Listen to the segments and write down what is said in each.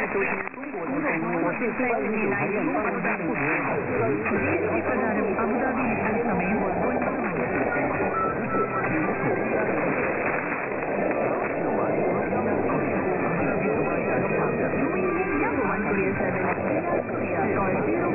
都是中国的公民，是在这里来中国的户籍。GST പ്രകാരം അബുദാബിയിൽ തത്സമയം Number one courier service. Korea. Call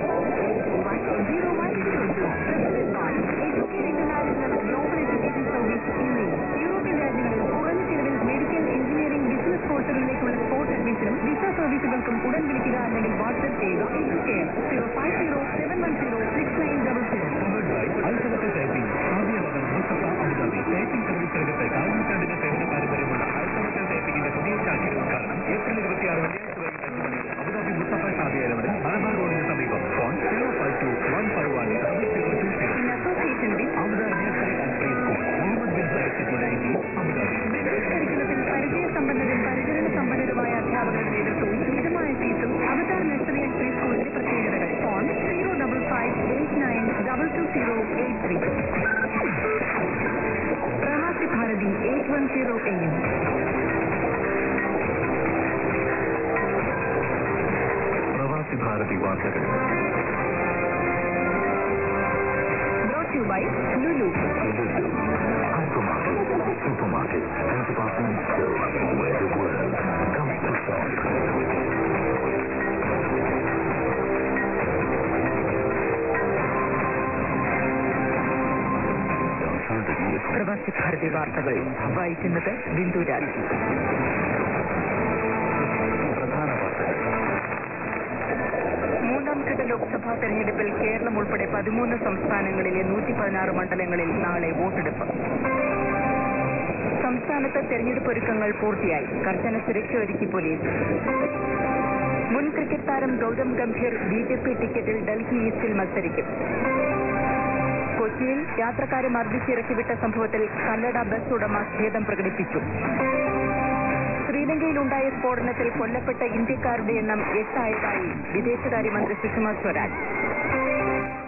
04810102. Educate International Global Education Service EMEA. European രാജ്യങ്ങളിൽ കുറഞ്ഞ ചിലവിൽ മെഡിക്കൽ എഞ്ചിനീയറിംഗ് ബിസിനസ് കോഴ്സുകളിലേക്കുള്ള സ്പോട്ട് അഡ്മിഷനും വിസ സർവീസുകൾക്കും ഉടൻ വിളിക്കുക അല്ലെങ്കിൽ വാട്സ്ആപ്പ് ചെയ്യുക Educare zero five zero seven one zero six nine double zero അൽസവത്തെ ടൈപ്പിംഗ് ആദ്യമതം മുസ്തഫ അബുദാബി ടൈപ്പിംഗ് സർവീസ് രംഗത്ത് കാൽനൂറ്റാണ്ടിന്റെ സേവന പാരമ്പര്യമുള്ള അൽസവത്തെ ടൈപ്പിംഗിന്റെ പുതിയ ശാഖയുടെ ഉദ്ഘാടനം ഏപ്രിൽ ഇരുപത്തിയാറ് വെള്ളിയാഴ്ച വൈകിട്ട് അഞ്ച് മണിക്ക് അബുദാബി മുസ്തഫ ഷാദിയരവന് മലബാർ റോഡിന് സമീപം phone zero five two one five one double zero two zero In association with Abu Dhabi nursery and pre school Mohammed bin Zayed city Abu Dhabi business കരിക്കുലത്തിൽ പരിചയസമ്പന്നരും പരിചരണ സമ്പന്നരുമായ അധ്യാപകരുടെ നേതൃത്വവും മിതമായ ഫീസും അവതാർ നഴ്സറി ആൻഡ് പ്രീ സ്കൂളിന്റെ പ്രത്യേകതകൾ phone zero double five eight nine double two zero eight three Pravasi Bharathi eight one zero A M Pravasi Bharathi വാർത്തകൾ brought you by Lulu Hypermarket, supermarket, and department stores where the world comes to shop. പ്രവാസി ഭാരതി വാർത്തകൾ വായിക്കുന്നത് ബിന്ദു രാജ് പ്രധാന വാർത്തകൾ മൂന്നാം ഘട്ട ലോക്സഭാ തെരഞ്ഞെടുപ്പിൽ കേരളം ഉൾപ്പെടെ പതിമൂന്ന് സംസ്ഥാനങ്ങളിലെ നൂറ്റി പതിനാറ് മണ്ഡലങ്ങളിൽ നാളെ വോട്ടെടുപ്പ് സംസ്ഥാനത്ത് തെരഞ്ഞെടുപ്പ് ഒരുക്കങ്ങൾ പൂർത്തിയായി കർശന സുരക്ഷ ഒരുക്കി പോലീസ് മുൻ ക്രിക്കറ്റ് താരം Gautam Gambhir B J P ടിക്കറ്റിൽ ഡൽഹി ഈസ്റ്റിൽ മത്സരിക്കും കൊച്ചിയിൽ യാത്രക്കാരെ മർദ്ദിച്ചിറക്കിവിട്ട സംഭവത്തിൽ കല്ലട ബസ് ഉടമ ഖേദം പ്രകടിപ്പിച്ചു ശ്രീലങ്കയിലുണ്ടായ സ്ഫോടനത്തിൽ കൊല്ലപ്പെട്ട ഇന്ത്യക്കാരുടെ എണ്ണം എട്ടായതായി വിദേശകാര്യമന്ത്രി സുഷമ സ്വരാജ്